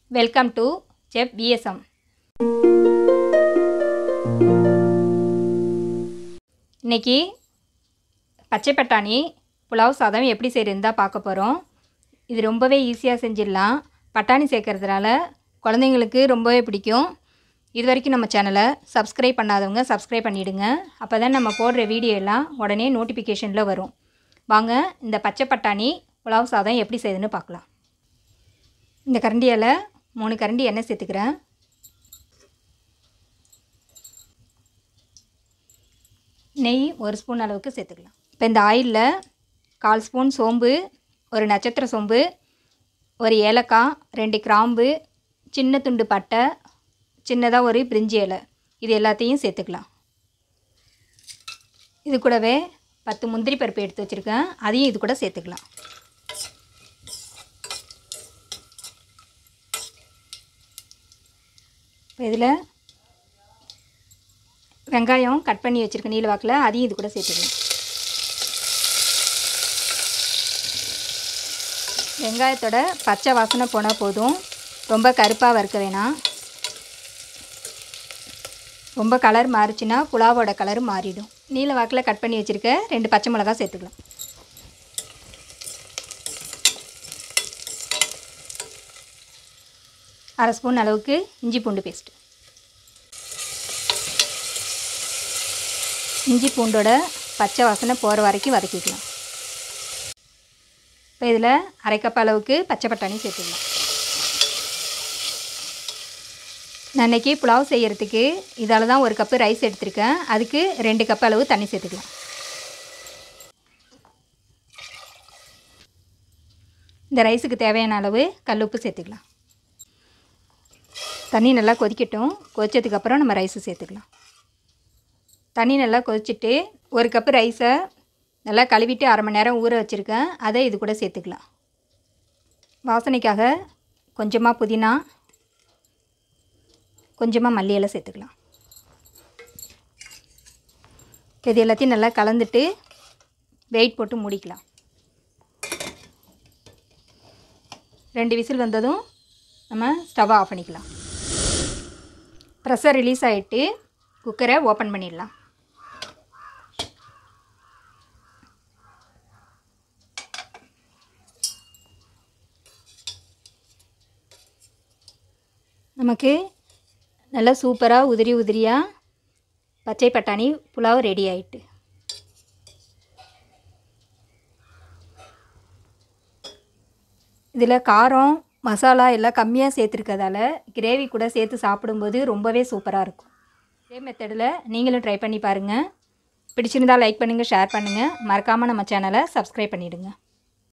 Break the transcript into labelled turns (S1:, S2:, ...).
S1: welcome to chef BSM இன்னைக்கு பச்சை பட்டாணி புலாவ் சாதம் எப்படி செய்கிறதுன்னு தான் பார்க்க போகிறோம் இது ரொம்பவே ஈஸியாக செஞ்சிடலாம் பட்டாணி சேர்க்கறதுனால குழந்தைங்களுக்கு ரொம்பவே பிடிக்கும் இது வரைக்கும் நம்ம சேனலை சப்ஸ்கிரைப் பண்ணாதவங்க சப்ஸ்கிரைப் பண்ணிவிடுங்க அப்போ தான் நம்ம போடுற வீடியோ எல்லாம் உடனே நோட்டிஃபிகேஷனில் வரும் வாங்க இந்த பச்சை பட்டாணி புலாவ் சாதம் எப்படி செய்யுதுன்னு பார்க்கலாம் இந்த கரண்டியால் மூணு கரண்டி எண்ணெய் சேர்த்துக்கிறேன் நெய் ஒரு ஸ்பூன் அளவுக்கு சேர்த்துக்கலாம் இப்போ இந்த ஆயிலில் கால் ஸ்பூன் சோம்பு ஒரு நட்சத்திர சோம்பு ஒரு ஏலக்காய் ரெண்டு கிராம்பு சின்ன துண்டு பட்டை சின்னதாக ஒரு பிரிஞ்சி இலை இது எல்லாத்தையும் சேர்த்துக்கலாம் இது கூடவே பத்து முந்திரி பருப்பு எடுத்து வச்சுருக்கேன் அதையும் இது கூட சேர்த்துக்கலாம் இப்போ இதில் வெங்காயம் கட் பண்ணி வச்சுருக்கேன் நீல வாக்கில் அதையும் இது கூட சேர்த்துக்கலாம் வெங்காயத்தோட பச்சை வாசனை போனால் போதும் ரொம்ப கருப்பாக வறுக்க வேணாம் ரொம்ப கலர் மாறிச்சுன்னா புலாவோட கலர் மாறிடும் நீல வாக்கில் கட் பண்ணி வச்சுருக்க ரெண்டு பச்சை மிளகா சேர்த்துக்கலாம் அரை ஸ்பூன் அளவுக்கு இஞ்சி பூண்டு பேஸ்ட்டு இஞ்சி பூண்டோட பச்சை வாசனை போகிற வரைக்கும் வதக்கிக்கலாம் இப்போ இதில் அரை கப் அளவுக்கு பச்சை பட்டாணி சேர்த்துக்கலாம் நான் இன்றைக்கி புலாவ் செய்கிறதுக்கு இதால் தான் ஒரு கப்பு ரைஸ் எடுத்திருக்கேன் அதுக்கு ரெண்டு கப் அளவு தண்ணி சேர்த்துக்கலாம் இந்த ரைஸுக்கு தேவையான அளவு கல்லுப்பு சேர்த்துக்கலாம் தண்ணி நல்லா கொதிக்கட்டும் கொதிச்சதுக்கப்புறம் நம்ம ரைஸு சேர்த்துக்கலாம் தண்ணி நல்லா கொதிச்சுட்டு ஒரு கப்பு ரைஸை நல்லா கழுவிட்டு அரை மணி நேரம் ஊற வச்சுருக்கேன் அதை இது கூட சேர்த்துக்கலாம் வாசனைக்காக கொஞ்சமாக புதினா கொஞ்சமாக மல்லி இலை சேர்த்துக்கலாம் இது எல்லாத்தையும் நல்லா கலந்துட்டு வெயிட் போட்டு மூடிக்கலாம் ரெண்டு விசில் வந்ததும் நம்ம ஸ்டவ்வை ஆஃப் பண்ணிக்கலாம் ப்ரெஷர் ரிலீஸ் ஆகிட்டு குக்கரை ஓப்பன் பண்ணிடலாம் நமக்கு நல்லா சூப்பராக உதிரி உதிரியாக பச்சை பட்டாணி புலாவ் ரெடி ஆயிட்டு இதில் காரம் மசாலா எல்லாம் கம்மியாக சேர்த்துருக்கதால கிரேவி கூட சேர்த்து சாப்பிடும்போது ரொம்பவே சூப்பராக இருக்கும் இதே மெத்தடில் நீங்களும் ட்ரை பண்ணி பாருங்கள் பிடிச்சிருந்தால் லைக் பண்ணுங்கள் ஷேர் பண்ணுங்கள் மறக்காமல் நம்ம சேனலை சப்ஸ்கிரைப் பண்ணிவிடுங்க